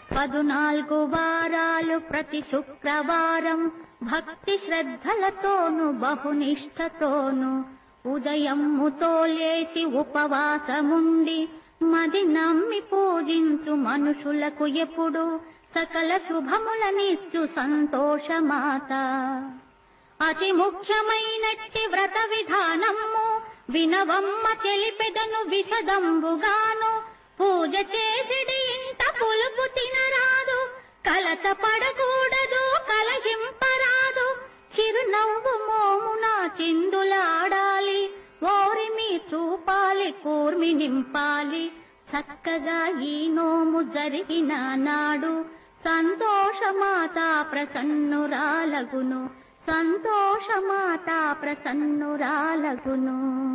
పదునాలుగు వారాలు ప్రతి శుక్రవారం భక్తి శ్రద్ధలతోను బహునిష్టతోను ఉదయముతో లేచి ఉపవాసముండి మది నమ్మి పూజించు మనుషులకు ఎప్పుడు సకల శుభములనిచ్చు సంతోషమాత అతి ముఖ్యమైనట్టి వ్రత విధానము వినవమ్మ తెలిపెదను విశదంబుగాను పూజ చేసిడి ఇంట పులుపు తినరాదు కలత పడకూడదు కలహింపరాదు చిరునవ్వు మోమున చిందులాడాలి ఓరిమి చూపాలి కూర్మి నింపాలి చక్కగా ఈ నోము జరిగిన నాడు సంతోషమాత ప్రసన్నురాలగును సంతోషమాత ప్రసన్నురాలగును